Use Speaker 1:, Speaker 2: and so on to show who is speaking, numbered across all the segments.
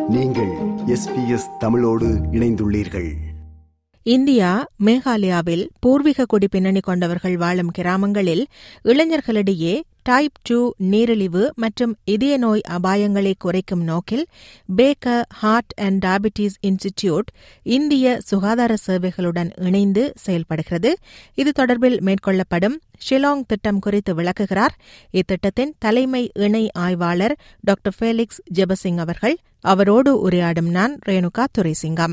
Speaker 1: நீங்கள் எஸ்பிஎஸ் தமிழோடு இணைந்துள்ளீர்கள்
Speaker 2: இந்தியா மேகாலயாவில் பூர்வீக குடி பின்னணி கொண்டவர்கள் வாழும் கிராமங்களில் இளைஞர்களிடையே டைப் டூ நீரிழிவு மற்றும் இதய நோய் அபாயங்களை குறைக்கும் நோக்கில் Baker Heart and Diabetes Institute இந்திய சுகாதார சேவைகளுடன் இணைந்து செயல்படுகிறது இது தொடர்பில் மேற்கொள்ளப்படும் ஷிலாங் திட்டம் குறித்து விளக்குகிறார் இத்திட்டத்தின் தலைமை இணை ஆய்வாளர் டாக்டர் ஃபேலிக்ஸ் ஜெபசிங் அவர்கள் அவரோடு உரையாடும் நான் ரேணுகா துரைசிங்கம்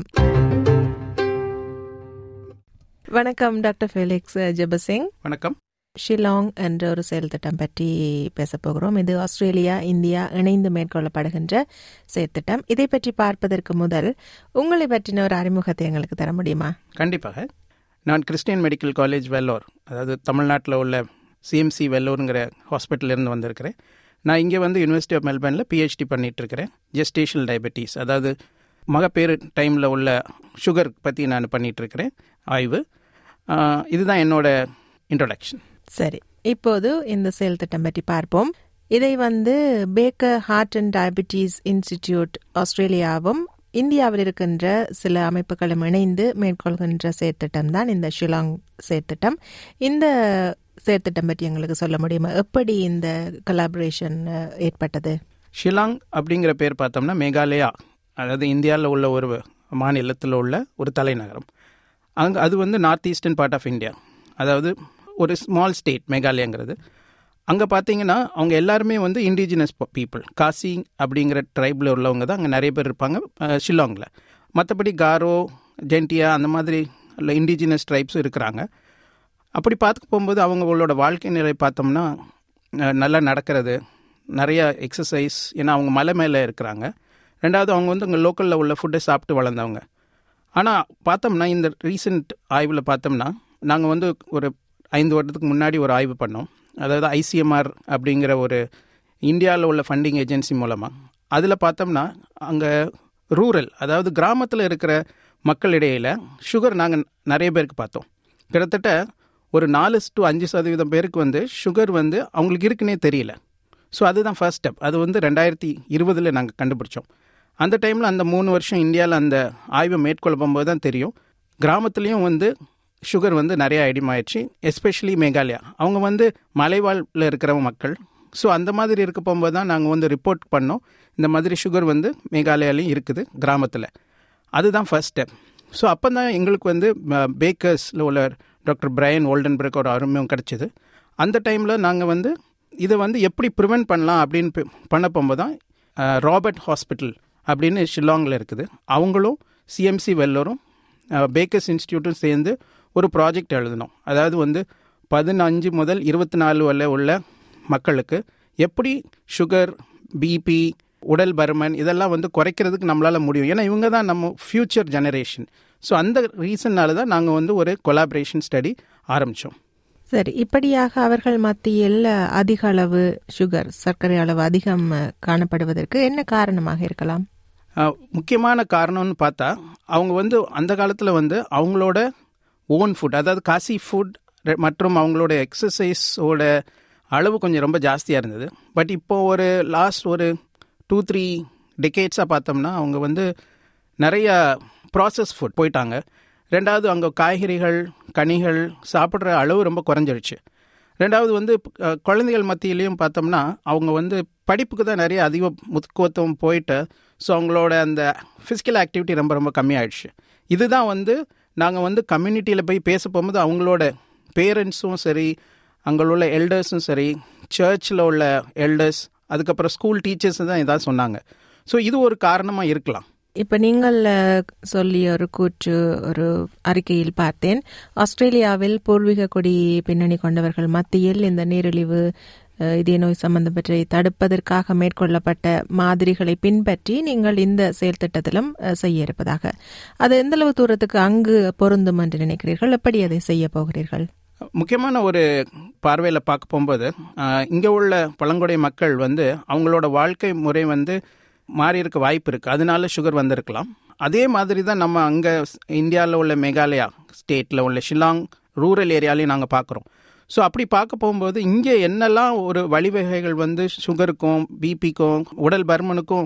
Speaker 2: வணக்கம் டாக்டர் ஃபெலிக்ஸ் ஜெபசிங்
Speaker 3: வணக்கம்
Speaker 2: ஷிலாங் என்ற ஒரு செயல் திட்டம் பற்றி பேசப் போகிறோம் இது ஆஸ்திரேலியா இந்தியா இணைந்து மேற்கொள்ளப்படுகின்ற செயற்திட்டம் இதை பற்றி பார்ப்பதற்கு முதல் உங்களை பற்றின ஒரு அறிமுகத்தை எங்களுக்கு தர முடியுமா
Speaker 3: கண்டிப்பாக நான் கிறிஸ்டியன் மெடிக்கல் காலேஜ் வெல்லூர் அதாவது தமிழ்நாட்டில் உள்ள சிஎம்சி வெல்லூருங்கிற ஹாஸ்பிட்டல்லேருந்து வந்திருக்கிறேன் நான் இங்கே வந்து யூனிவர்சிட்டி ஆஃப் மெல்பர்னில் பிஹெச்டி பண்ணிட்டு இருக்கிறேன் ஜெஸ்டேஷனல் டயபெட்டிஸ் அதாவது மகப்பேறு டைமில் உள்ள சுகர் பற்றி நான் பண்ணிட்டு இருக்கிறேன் ஆய்வு ஆஹ் இதுதான் என்னோட இன்ட்ரொடக்ஷன்
Speaker 2: சரி இப்போது இந்த செயல் திட்டம் பற்றி பார்ப்போம் இதை வந்து Baker Heart and Diabetes Institute ஆஸ்திரேலியாவும் இந்தியாவில் இருக்கின்ற சில அமைப்புகளும் இணைந்து மேற்கொள்கின்ற செயற்திட்டம் தான் இந்த ஷிலாங் செயற்திட்டம் இந்த செயற்திட்டம் பற்றி எங்களுக்கு சொல்ல முடியுமா எப்படி இந்த கொலாபரேஷன் ஏற்பட்டது
Speaker 3: ஷிலாங் அப்படிங்கிற பேர் பார்த்தோம்னா மேகாலயா அதாவது இந்தியாவில் உள்ள ஒரு மாநிலத்தில் உள்ள ஒரு தலைநகரம் அங்கே அது வந்து north eastern part of India அதாவது ஒரு ஸ்மால் ஸ்டேட் மேகாலயாங்கிறது அங்கே பார்த்தீங்கன்னா அவங்க எல்லாருமே வந்து இண்டிஜினஸ் பீப்புள் காசி அப்படிங்கிற ட்ரைபில் உள்ளவங்க தான் அங்கே நிறைய பேர் இருப்பாங்க அஹ், ஷில்லாங்கில் மற்றபடி காரோ ஜென்டியா அந்த மாதிரி உள்ள இண்டிஜினஸ் ட்ரைப்ஸும் இருக்கிறாங்க அப்படி பார்த்துக்க போகும்போது அவங்களோட வாழ்க்கை நிலை பார்த்தோம்னா அஹ், நல்லா நடக்கிறது நிறைய எக்ஸசைஸ் ஏன்னா அவங்க மலை மேலே இருக்கிறாங்க ரெண்டாவது அவங்க வந்து அங்கே லோக்கலில் உள்ள ஃபுட்டை சாப்பிட்டு வளர்ந்தவங்க ஆனால் பார்த்தோம்னா இந்த ரீசெண்ட் ஆய்வில் பார்த்தோம்னா நாங்கள் வந்து ஒரு ஐந்து வருடத்துக்கு முன்னாடி ஒரு ஆய்வு பண்ணோம் அதாவது ஐசிஎம்ஆர் அப்படிங்கிற ஒரு இந்தியாவில் உள்ள ஃபண்டிங் ஏஜென்சி மூலமாக அதில் பார்த்தோம்னா அங்கே ரூரல் அதாவது கிராமத்தில் இருக்கிற மக்களிடையில் சுகர் நாங்கள் நிறைய பேருக்கு பார்த்தோம் கிட்டத்தட்ட ஒரு நாலு டு அஞ்சு சதவீதம் பேருக்கு வந்து சுகர் வந்து அவங்களுக்கு இருக்குன்னே தெரியல ஸோ அதுதான் ஃபர்ஸ்ட் ஸ்டெப் அது வந்து ரெண்டாயிரத்தி இருபதில் நாங்கள் கண்டுபிடிச்சோம் அந்த டைமில் அந்த மூணு வருஷம் இந்தியாவில் அந்த ஆய்வை மேற்கொள்ள போகும்போது தான் தெரியும் கிராமத்துலேயும் வந்து சுகர் வந்து நிறைய ஐடிமாயிடுச்சு எஸ்பெஷலி மேகாலயா அவங்க வந்து மலைவாழ்வில் இருக்கிற மக்கள் ஸோ அந்த மாதிரி இருக்க போகும்போது தான் நாங்கள் வந்து ரிப்போர்ட் பண்ணோம் இந்த மாதிரி சுகர் வந்து மேகாலயாலையும் இருக்குது கிராமத்தில் அதுதான் ஃபர்ஸ்ட் ஸ்டெப் ஸோ அப்போ தான் எங்களுக்கு வந்து பேக்கர்ஸில் உள்ள டாக்டர் பிரையன் ஓல்டன்பர்க் ஒரு அருமையும் கிடச்சிது அந்த டைமில் நாங்கள் வந்து இதை வந்து எப்படி ப்ரிவென்ட் பண்ணலாம் அப்படின்னு பி- பண்ண போகும்போது தான் அஹ், ராபர்ட் ஹாஸ்பிட்டல் அப்படின்னு ஷில்லாங்கில் இருக்குது அவங்களும் சிஎம்சி வெல்லூரும் அஹ், பேக்கர்ஸ் இன்ஸ்டியூட்டும் சேர்ந்து ஒரு ப்ராஜெக்ட் எழுதினோம் அதாவது வந்து பதினஞ்சு முதல் இருபத்தி நாலு வரை உள்ள மக்களுக்கு எப்படி சுகர் பிபி உடல் பருமன் இதெல்லாம் வந்து குறைக்கிறதுக்கு நம்மளால் முடியும் ஏன்னா இவங்க தான் நம்ம ஃப்யூச்சர் ஜெனரேஷன் ஸோ அந்த ரீசன்னால தான் நாங்கள் வந்து ஒரு கொலாபரேஷன் ஸ்டடி ஆரம்பித்தோம்
Speaker 2: சரி இப்படியாக அவர்கள் மத்தியில் அதிக அளவு சுகர் சர்க்கரை அளவு அதிகம் அஹ், காணப்படுவதற்கு என்ன காரணமாக இருக்கலாம்
Speaker 3: அஹ், முக்கியமான காரணம்னு பார்த்தா அவங்க வந்து அந்த காலத்தில் வந்து அவங்களோட ஓன் ஃபுட் அதாவது காசி ஃபுட் மற்றும் அவங்களோட எக்ஸசைஸோட அளவு கொஞ்சம் ரொம்ப ஜாஸ்தியாக இருந்தது பட் இப்போ ஒரு லாஸ்ட் ஒரு டூ த்ரீ டெக்கேட்ஸாக பார்த்தோம்னா அவங்க வந்து நிறைய ப்ராசஸ் ஃபுட் போயிட்டாங்க ரெண்டாவது அங்கே காய்கறிகள் கனிகள் சாப்பிட்ற அளவு ரொம்ப குறைஞ்சிருச்சு ரெண்டாவது வந்து அஹ், குழந்தைகள் மத்தியிலையும் பார்த்தோம்னா அவங்க வந்து படிப்புக்கு தான் நிறைய அதிக முக்கியத்துவம் போயிட்டு ஸோ அவங்களோட அந்த ஃபிசிக்கல் ஆக்டிவிட்டி ரொம்ப ரொம்ப கம்மியாயிடுச்சு இதுதான் வந்து நாங்கள் வந்து கம்யூனிட்டியில் போய் பேச போகும்போது அவங்களோட பேரண்ட்ஸும் சரி அங்கே உள்ள எல்டர்ஸும் சரி சர்ச்சில் உள்ள எல்டர்ஸ் அதுக்கப்புறம் ஸ்கூல் டீச்சர்ஸ் தான் இதான் சொன்னாங்க ஸோ இது ஒரு காரணமாக இருக்கலாம்
Speaker 2: இப்ப நீங்கள் அஹ், சொல்லிய ஒரு கூற்று ஒரு அறிக்கையில் பார்த்தேன் ஆஸ்திரேலியாவில் பூர்வீக குடி பின்னணி கொண்டவர்கள் மத்தியில் இந்த நீரிழிவு அஹ், இதய நோய் சம்பந்தப்பட்டதை தடுப்பதற்காக மேற்கொள்ளப்பட்ட மாதிரிகளை பின்பற்றி நீங்கள் இந்த செயல் திட்டத்திலும் அஹ், செய்ய இருப்பதாக அது எந்தளவு தூரத்துக்கு அங்கு பொருந்தும் என்று நினைக்கிறீர்கள் எப்படி அதை செய்ய போகிறீர்கள்
Speaker 3: முக்கியமான ஒரு பார்வையில் பார்க்க போகும்போது இங்கே உள்ள பழங்குடி மக்கள் வந்து அவங்களோட வாழ்க்கை முறை வந்து மாறி இருக்க வாய்ப்பு இருக்குது அதனால சுகர் வந்திருக்கலாம் அதே மாதிரி தான் நம்ம அங்கே இந்தியாவில் உள்ள மேகாலயா ஸ்டேட்டில் உள்ள ஷில்லாங் ரூரல் ஏரியாலையும் நாங்கள் பார்க்குறோம் ஸோ அப்படி பார்க்க போகும்போது இங்கே என்னெல்லாம் ஒரு வழிவகைகள் வந்து சுகருக்கும் பிபிக்கும் உடல் பருமனுக்கும்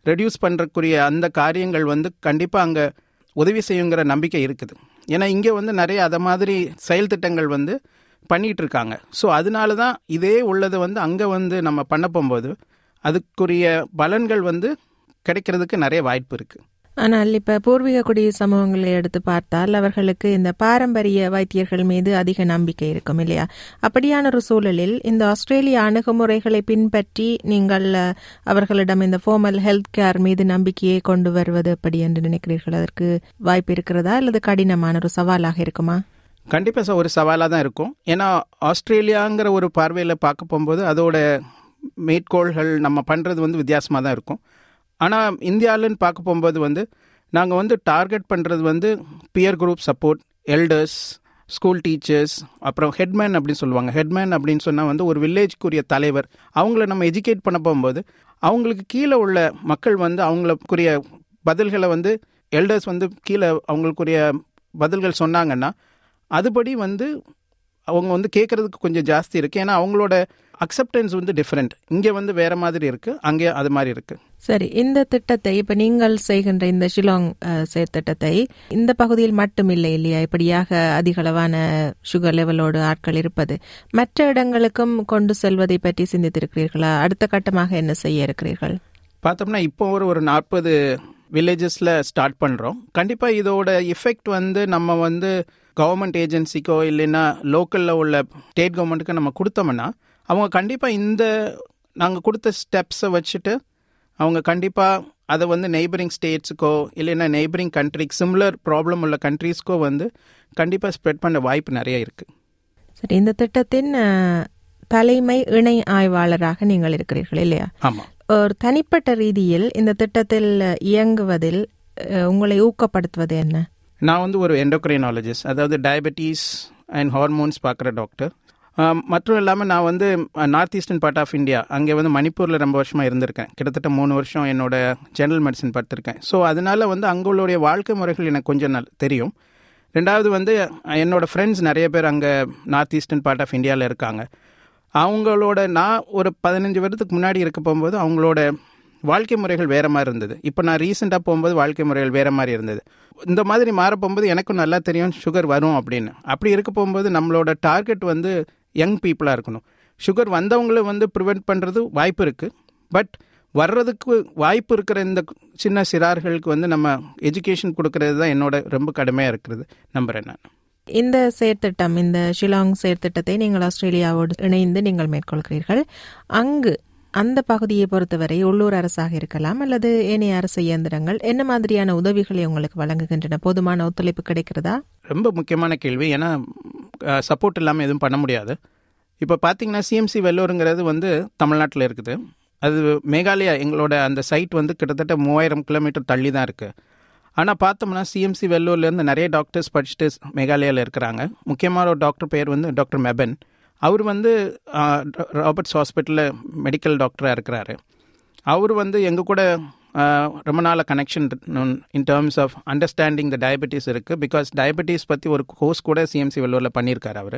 Speaker 3: ரெடியூஸ் பண்ணுறக்குரிய அந்த காரியங்கள் வந்து கண்டிப்பாக அங்கே உதவி செய்யுங்கிற நம்பிக்கை இருக்குது ஏன்னா இங்கே வந்து நிறைய அதை மாதிரி செயல் திட்டங்கள் வந்து பண்ணிகிட்டு இருக்காங்க ஸோ அதனால தான் இதே உள்ளதை வந்து அங்கே வந்து நம்ம பண்ண போகும்போது அதுக்குரிய பலன்கள் வந்து கிடைக்கிறதுக்கு நிறைய வாய்ப்பு இருக்குது
Speaker 2: ஆனால் இப்ப பூர்வீக குடி சமூகங்களை எடுத்து பார்த்தால் அவர்களுக்கு இந்த பாரம்பரிய வைத்தியர்கள் மீது அதிக நம்பிக்கை இருக்கும் இல்லையா அப்படியான ஒரு சூழலில் இந்த ஆஸ்திரேலிய அணுகுமுறைகளை பின்பற்றி நீங்கள் அஹ், அவர்களிடம் இந்த ஃபார்மல் ஹெல்த் கேர் மீது நம்பிக்கையை கொண்டு வருவது எப்படி என்று நினைக்கிறீர்கள் அதற்கு வாய்ப்பு இருக்கிறதா அல்லது கடினமான ஒரு சவாலாக இருக்குமா
Speaker 3: கண்டிப்பாக சார் ஒரு சவாலாக தான் இருக்கும் ஏன்னா ஆஸ்திரேலியாங்கிற ஒரு பார்வையில் பார்க்க போகும்போது அதோட மேற்கோள்கள் நம்ம பண்ணுறது வந்து வித்தியாசமாக தான் இருக்கும் ஆனால் இந்தியாவிலன்னு பார்க்க போகும்போது வந்து நாங்கள் வந்து டார்கெட் பண்ணுறது வந்து peer group support elders school teachers அப்புறம் ஹெட்மேன் அப்படின்னு சொல்லுவாங்க ஹெட்மேன் அப்படின்னு சொன்னால் வந்து ஒரு வில்லேஜ்க்குரிய தலைவர் அவங்கள நம்ம எஜுகேட் பண்ண போகும்போது அவங்களுக்கு கீழே உள்ள மக்கள் வந்து அவங்களுக்குரிய பதில்களை வந்து எல்டர்ஸ் வந்து கீழே அவங்களுக்குரிய பதில்கள் சொன்னாங்கன்னா அதுபடி வந்து அவங்க வந்து கேட்குறதுக்கு கொஞ்சம் ஜாஸ்தி இருக்குது ஏன்னா அவங்களோட அக்செப்டன்ஸ் வந்து டிஃப்ரெண்ட் இங்கே வந்து வேற மாதிரி இருக்குது அங்கே அது மாதிரி இருக்குது
Speaker 2: சரி இந்த திட்டத்தை இப்ப நீங்கள் செய்கின்ற இந்த ஷிலாங் அஹ், செயற்திட்டத்தை இந்த பகுதியில் மட்டும் இல்லை இல்லையா இப்படியாக அதிகளவான சுகர் லெவலோடு ஆட்கள் இருப்பது மற்ற இடங்களுக்கும் கொண்டு செல்வதை பற்றி சிந்தித்திருக்கிறீர்களா அடுத்த கட்டமாக என்ன செய்ய இருக்கிறீர்கள்
Speaker 3: பார்த்தோம்னா இப்போ ஒரு ஒரு நாற்பது வில்லேஜஸில் ஸ்டார்ட் பண்ணுறோம் கண்டிப்பாக இதோட எஃபெக்ட் வந்து நம்ம வந்து கவர்மெண்ட் ஏஜென்சிக்கோ இல்லைன்னா லோக்கலில் உள்ள ஸ்டேட் கவர்மெண்ட்டுக்கு நம்ம கொடுத்தோம்னா அவங்க கண்டிப்பாக இந்த நாங்கள் கொடுத்த ஸ்டெப்ஸை வச்சுட்டு அவங்க கண்டிப்பாக அதை வந்து நெய்பரிங் ஸ்டேட்ஸுக்கோ இல்லைன்னா நெய்பரிங் கண்ட்ரிக்கு சிமிலர் ப்ராப்ளம் உள்ள கண்ட்ரீஸ்க்கோ வந்து கண்டிப்பாக ஸ்ப்ரெட் பண்ண வாய்ப்பு நிறைய இருக்குது
Speaker 2: சரி இந்த திட்டத்தின் அஹ், தலைமை இணை ஆய்வாளராக நீங்கள் இருக்கிறீர்கள் இல்லையா
Speaker 3: ஆமாம்
Speaker 2: ஒரு தனிப்பட்ட ரீதியில் இந்த திட்டத்தில் இயங்குவதில் அஹ், உங்களை ஊக்கப்படுத்துவது என்ன
Speaker 3: நான் வந்து ஒரு எண்டோக்ரைனாலஜிஸ்ட் அதாவது டயபெட்டிஸ் அண்ட் ஹார்மோன்ஸ் பார்க்குற டாக்டர் ஆம், மற்றும் இல்லாமல் நான் வந்து north eastern part of India அங்கே வந்து மணிப்பூரில் ரொம்ப வருஷமாக இருந்திருக்கேன் கிட்டத்தட்ட மூணு வருஷம் என்னோட ஜெனரல் மெடிசன் பார்த்துருக்கேன் ஸோ அதனால வந்து அங்களுடைய வாழ்க்கை முறைகள் எனக்கு கொஞ்சம் நல் தெரியும் ரெண்டாவது வந்து என்னோட ஃப்ரெண்ட்ஸ் நிறைய பேர் அங்கே நார்த் ஈஸ்டர்ன் பார்ட் ஆஃப் இந்தியாவில் இருக்காங்க அவங்களோட நான் ஒரு பதினஞ்சு வருடத்துக்கு முன்னாடி இருக்க போகும்போது அவங்களோட வாழ்க்கை முறைகள் வேற மாதிரி இருந்தது இப்போ நான் ரீசெண்டாக போகும்போது வாழ்க்கை முறைகள் வேற மாதிரி இருந்தது இந்த மாதிரி மாற போகும்போது எனக்கும் நல்லா தெரியும் சுகர் வரும் அப்படின்னு அப்படி இருக்க போகும்போது நம்மளோட டார்கெட் வந்து யங் பீப்புளாக இருக்கணும் சுகர் வந்தவங்கள வந்து ப்ரிவெண்ட் பண்ணுறது வாய்ப்பு இருக்குது பட் வர்றதுக்கு வாய்ப்பு இருக்கிற இந்த சின்ன சிறார்களுக்கு வந்து நம்ம எஜுகேஷன் கொடுக்கறது தான் என்னோட ரொம்ப கடுமையாக இருக்கிறது நம்புகிறேன் நான்
Speaker 2: இந்த செயற்திட்டம் இந்த ஷிலாங் செயற்திட்டத்தை நீங்கள் ஆஸ்திரேலியாவோடு இணைந்து நீங்கள் மேற்கொள்கிறீர்கள் அங்கு அந்த பகுதியை பொறுத்தவரை உள்ளூர் அரசாக இருக்கலாம் அல்லது ஏனைய அரசு இயந்திரங்கள் என்ன மாதிரியான உதவிகளை உங்களுக்கு வழங்குகின்றன போதுமான ஒத்துழைப்பு கிடைக்கிறதா
Speaker 3: ரொம்ப முக்கியமான கேள்வி ஏன்னா சப்போர்ட் இல்லாமல் எதுவும் பண்ண முடியாது இப்போ பார்த்தீங்கன்னா சிஎம்சி வெள்ளூருங்கிறது வந்து தமிழ்நாட்டில் இருக்குது அது மேகாலயா எங்களோட அந்த சைட் வந்து கிட்டத்தட்ட மூவாயிரம் கிலோமீட்டர் தள்ளி தான் இருக்குது ஆனால் பார்த்தோம்னா சிஎம்சி வெள்ளூர்லேருந்து நிறைய டாக்டர்ஸ் படிச்சுட்டு மேகாலயாவில் இருக்கிறாங்க முக்கியமான ஒரு டாக்டர் பேர் வந்து டாக்டர் மெபன் அவர் வந்து ராபர்ட்ஸ் ஹாஸ்பிட்டலில் மெடிக்கல் டாக்டராக இருக்கிறாரு அவர் வந்து எங்கள் கூட ஆஹ், ரொம்ப நாள் connection in terms of understanding the diabetes இருக்குது பிகாஸ் டயபெட்டிஸ் பற்றி ஒரு கோர்ஸ் கூட சிஎம்சி வெள்ளூரில் பண்ணியிருக்காரு அவர்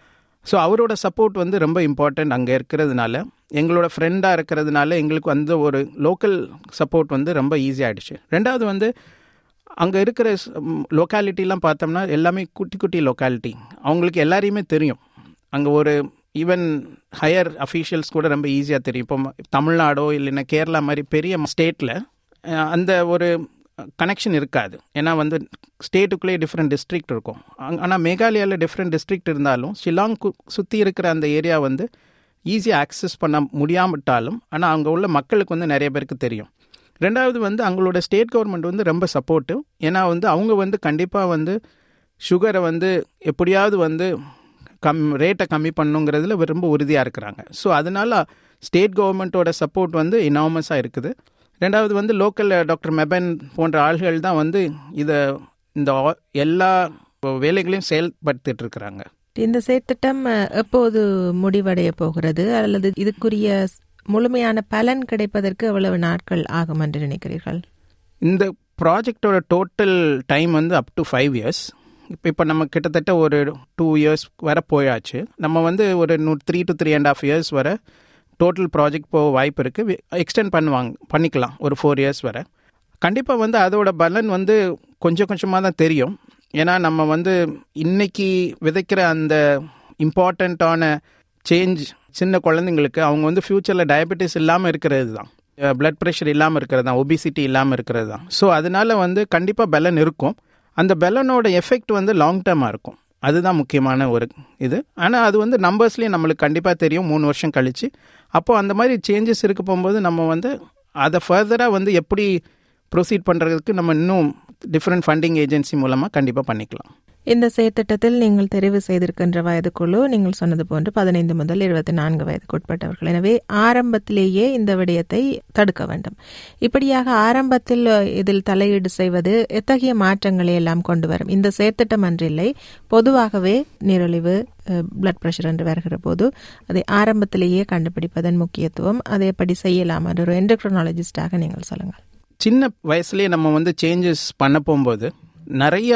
Speaker 3: ஸோ அவரோட சப்போர்ட் வந்து ரொம்ப இம்பார்ட்டன்ட் அங்கே இருக்கிறதுனால எங்களோட ஃப்ரெண்டாக இருக்கிறதுனால எங்களுக்கு வந்து ஒரு லோக்கல் சப்போர்ட் வந்து ரொம்ப ஈஸியாகிடுச்சு ரெண்டாவது வந்து அங்கே இருக்கிற லொக்காலிட்டிலாம் பார்த்தோம்னா எல்லாமே குட்டி குட்டி லொக்காலிட்டி அவங்களுக்கு எல்லாரையுமே தெரியும் அங்கே ஒரு ஈவன் ஹையர் அஃபீஷியல்ஸ் கூட ரொம்ப ஈஸியாக தெரியும் இப்போ ம- தமிழ்நாடோ இல்லைன்னா கேரளா மாதிரி பெரிய ஸ்டேட்டில் அந்த ஒரு கனெக்ஷன் இருக்காது ஏன்னா வந்து ஸ்டேட்டுக்குள்ளேயே டிஃப்ரெண்ட் டிஸ்ட்ரிக்ட் இருக்கும் ஆனால் மேகாலயாவில் டிஃப்ரெண்ட் டிஸ்ட்ரிக்ட் இருந்தாலும் ஷிலாங் சுற்றி இருக்கிற அந்த ஏரியா வந்து ஈஸியாக ஆக்சஸ் பண்ண முடியாமட்டாலும் ஆனால் அங்கே உள்ள மக்களுக்கு வந்து நிறைய பேருக்கு தெரியும் ரெண்டாவது வந்து அவங்களோட ஸ்டேட் கவர்மெண்ட் வந்து ரொம்ப சப்போர்ட்டிவ் ஏன்னா வந்து அவங்க வந்து கண்டிப்பாக வந்து சுகரை வந்து எப்படியாவது வந்து கம் ரேட்டை கம்மி பண்ணுங்கிறதுல ரொம்ப உறுதியாக இருக்கிறாங்க ஸோ அதனால ஸ்டேட் கவர்மெண்ட்டோட சப்போர்ட் வந்து இனாமஸாக இருக்குது ரெண்டாவது வந்து லோக்கல் டாக்டர் மெபன் போன்ற ஆள்கள் தான் வந்து இதை இந்த ஆ- எல்லா வேலைகளையும் செயல்படுத்திட்டு இருக்கிறாங்க
Speaker 2: இந்த செயற்திட்டம் அஹ், எப்போது முடிவடைய போகிறது அல்லது இதுக்குரிய ஸ்- முழுமையான பலன் கிடைப்பதற்கு எவ்வளவு நாட்கள் ஆகும் என்று நினைக்கிறீர்கள்
Speaker 3: இந்த ப்ராஜெக்டோட டோட்டல் டைம் வந்து அப் டு ஃபைவ் இயர்ஸ் இப்போ இப்போ நம்ம கிட்டத்தட்ட ஒரு டூ இயர்ஸ் வரை போயாச்சு நம்ம வந்து ஒரு நூ three to three and half years வரை டோட்டல் ப்ராஜெக்ட் போக வாய்ப்பு இருக்குது எக்ஸ்டெண்ட் பண்ணுவாங்க பண்ணிக்கலாம் ஒரு ஃபோர் இயர்ஸ் வரை கண்டிப்பாக வந்து அதோட பலன் வந்து கொஞ்சம் கொஞ்சமாக தான் தெரியும் ஏன்னா நம்ம வந்து இன்னைக்கு விதைக்கிற அந்த இம்பார்ட்டண்ட்டான சேஞ்ச் சின்ன குழந்தைங்களுக்கு அவங்க வந்து ஃப்யூச்சரில் டயபெட்டிஸ் இல்லாமல் இருக்கிறது தான் பிளட் ப்ரெஷர் இல்லாமல் இருக்கிறது தான் ஒபிசிட்டி இல்லாமல் இருக்கிறது தான் ஸோ அதனால வந்து கண்டிப்பாக பலன் இருக்கும் அந்த பலனோட எஃபெக்ட் வந்து லாங் டேர்மாக இருக்கும் அதுதான் முக்கியமான ஒரு இது ஆனால் அது வந்து நம்பர்ஸ்லேயும் நம்மளுக்கு கண்டிப்பாக தெரியும் மூணு வருஷம் கழித்து அப்போது அந்த மாதிரி சேஞ்சஸ் இருக்க போகும்போது நம்ம வந்து அதை ஃபர்தராக வந்து எப்படி ப்ரொசீட் பண்ணுறதுக்கு நம்ம இன்னும் டிஃப்ரெண்ட் ஃபண்டிங் ஏஜென்சி மூலமாக கண்டிப்பாக பண்ணிக்கலாம்
Speaker 2: இந்த செயற்திட்டத்தில் நீங்கள் தெரிவு செய்திருக்கின்ற வயதுக்குழு நீங்கள் சொன்னது போன்று பதினைந்து முதல் இருபத்தி நான்கு வயதுக்கு உட்பட்டவர்கள் எனவே ஆரம்பத்திலேயே இந்த விடயத்தை தடுக்க வேண்டும் இப்படியாக ஆரம்பத்தில் இதில் தலையீடு செய்வது எத்தகைய மாற்றங்களை எல்லாம் கொண்டு வரும் இந்த செயற்திட்டம் அன்றில்லை பொதுவாகவே நீரிழிவு பிளட் ப்ரெஷர் என்று வருகிற போது அதை ஆரம்பத்திலேயே கண்டுபிடிப்பதன் முக்கியத்துவம் அதை எப்படி செய்யலாம் என்ற ஒரு என்டோக்ரோனாலஜிஸ்டாக நீங்கள் சொல்லுங்கள்
Speaker 3: சின்ன வயசுலேயே நம்ம வந்து சேஞ்சஸ் பண்ண போகும்போது நிறைய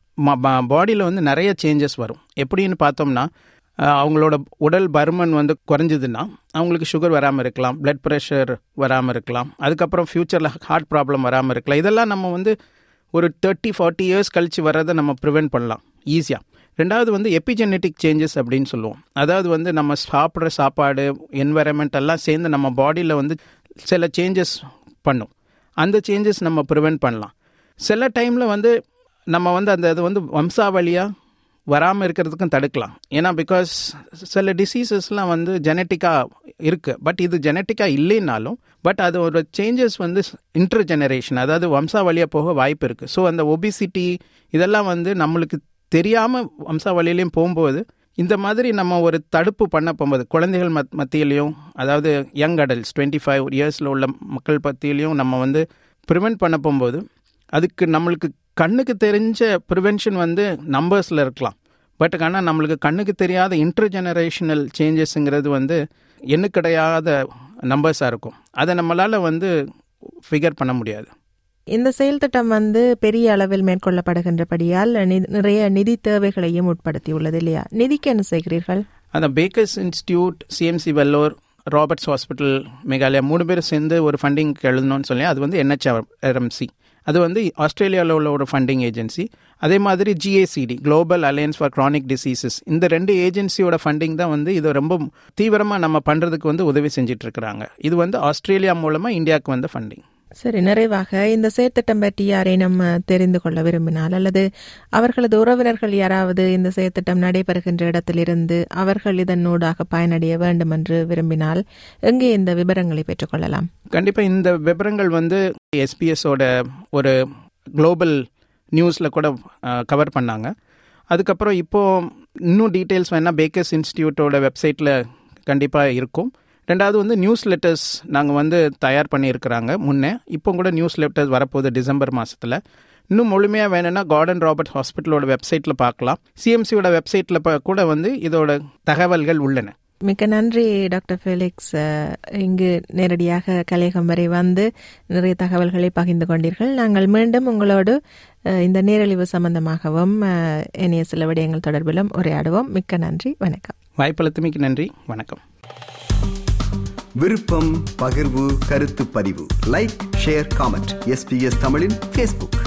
Speaker 3: பாடியில் வந்து நிறைய சேஞ்சஸ் வரும் எப்படின்னு பார்த்தோம்னா அவங்களோட உடல் பருமன் வந்து குறைஞ்சதுன்னா அவங்களுக்கு சுகர் வராமல் இருக்கலாம் பிளட் ப்ரெஷர் வராமல் இருக்கலாம் அதுக்கப்புறம் ஃப்யூச்சரில் ஹார்ட் ப்ராப்ளம் வராமல் இருக்கலாம் இதெல்லாம் நம்ம வந்து ஒரு தேர்ட்டி ஃபார்ட்டி இயர்ஸ் கழித்து வர்றதை நம்ம ப்ரிவெண்ட் பண்ணலாம் ஈஸியாக ரெண்டாவது வந்து எபிஜெனட்டிக் சேஞ்சஸ் அப்படின்னு சொல்லுவோம் அதாவது வந்து நம்ம சாப்பிட்ற சாப்பாடு என்வரன்மெண்ட் எல்லாம் சேர்ந்து நம்ம பாடியில் வந்து சில சேஞ்சஸ் பண்ணும் அந்த சேஞ்சஸ் நம்ம ப்ரிவெண்ட் பண்ணலாம் சில டைமில் வந்து நம்ம வந்து அந்த இது வந்து வம்சாவளியாக வராமல் இருக்கிறதுக்கும் தடுக்கலாம் ஏன்னா பிகாஸ் சில டிசீசஸ்லாம் வந்து ஜெனட்டிக்காக இருக்குது பட் இது ஜெனட்டிக்காக இல்லைனாலும் பட் அது ஒரு சேஞ்சஸ் வந்து இன்டர் ஜெனரேஷன் அதாவது வம்சாவளியாக போக வாய்ப்பு இருக்குது ஸோ அந்த ஒபிசிட்டி இதெல்லாம் வந்து நம்மளுக்கு தெரியாமல் வம்சாவளியிலையும் போகும்போது இந்த மாதிரி நம்ம ஒரு தடுப்பு பண்ண போகும்போது குழந்தைகள் மத் மத்தியிலையும் அதாவது யங் அடல்ட்ஸ் டுவெண்ட்டி ஃபைவ் இயர்ஸில் உள்ள மக்கள் மத்தியிலையும் நம்ம வந்து ப்ரிவெண்ட் பண்ண போகும்போது அதுக்கு நம்மளுக்கு கண்ணுக்கு தெரிஞ்ச ப்ரிவென்ஷன் வந்து நம்பர்ஸில் இருக்கலாம் பட் ஆனால் நம்மளுக்கு கண்ணுக்கு தெரியாத இன்டர் ஜெனரேஷனல் சேஞ்சஸ்ங்கிறது வந்து எண்ணுக்கடையாத நம்பர்ஸாக இருக்கும் அதை நம்மளால் வந்து ஃபிகர் பண்ண முடியாது
Speaker 2: இந்த செயல் திட்டம் வந்து பெரிய அளவில் மேற்கொள்ளப்படுகின்றபடியால் நிறைய நிதி தேவைகளையும் உட்படுத்தியுள்ளது இல்லையா நிதிக்கு என்ன செய்கிறீர்கள்
Speaker 3: அந்த Bakers institute CMC Vellore Roberts hospital Meghalaya மூணு பேர் சேர்ந்து ஒரு ஃபண்டிங் எழுதணும்னு சொல்லி அது வந்து என்ஹெச்ஆர்எம்சி அது வந்து ஆஸ்திரேலியாவில் உள்ள ஒரு ஃபண்டிங் ஏஜென்சி அதே மாதிரி GACD global alliance for chronic diseases இந்த ரெண்டு ஏஜென்சியோட ஃபண்டிங் தான் வந்து இது ரொம்ப தீவிரமாக நம்ம பண்ணுறதுக்கு வந்து உதவி செஞ்சிட்டு இருக்கிறாங்க இது வந்து ஆஸ்திரேலியா மூலமாக இந்தியாவுக்கு வந்து ஃபண்டிங்
Speaker 2: சரி நிறைவாக இந்த செயற்திட்டம் பற்றி யாரேனும் தெரிந்து கொள்ள விரும்பினால் அல்லது அவர்களது உறவினர்கள் யாராவது இந்த செயற்திட்டம் நடைபெறுகின்ற இடத்திலிருந்து அவர்கள் இதனூடாக பயனடைய வேண்டும் என்று விரும்பினால் எங்கே இந்த விவரங்களை பெற்றுக்கொள்ளலாம்
Speaker 3: கண்டிப்பாக இந்த விவரங்கள் வந்து எஸ்பிஎஸோட ஒரு குளோபல் நியூஸில் கூட கவர் பண்ணாங்க அதுக்கப்புறம் இப்போது இன்னும் டீட்டெயில்ஸ் வேணால் பேக்கர்ஸ் இன்ஸ்டியூட்டோட வெப்சைட்டில் கண்டிப்பாக இருக்கும் ரெண்டாவது வந்து நியூஸ் லெட்டர்ஸ் நாங்கள் வந்து தயார் பண்ணியிருக்கிறாங்க முன்னே இப்போ கூட நியூஸ் லெட்டர்ஸ் வரப்போகுது டிசம்பர் மாதத்தில் இன்னும் முழுமையாக வேணும்னா கார்டன் ராபர்ட் ஹாஸ்பிட்டலோட வெப்சைட்டில் பார்க்கலாம் சிஎம்சியோட வெப்சைட்டில் கூட வந்து இதோட தகவல்கள் உள்ளன
Speaker 2: மிக்க நன்றி டாக்டர் ஃபெலிக்ஸ் இங்கு நேரடியாக கலையகம் வரை வந்து நிறைய தகவல்களை பகிர்ந்து கொண்டீர்கள் நாங்கள் மீண்டும் உங்களோடு இந்த நீரழிவு சம்பந்தமாகவும் இனிய சில விடயங்கள் தொடர்பிலும் உரையாடுவோம் மிக்க நன்றி வணக்கம்
Speaker 3: வாய்ப்பளித்தமைக்கு நன்றி வணக்கம்
Speaker 1: விருப்பம் பகிர்வு கருத்து பதிவு லைக் ஷேர் காமெண்ட் எஸ்பிஎஸ் தமிழின் ஃபேஸ்புக்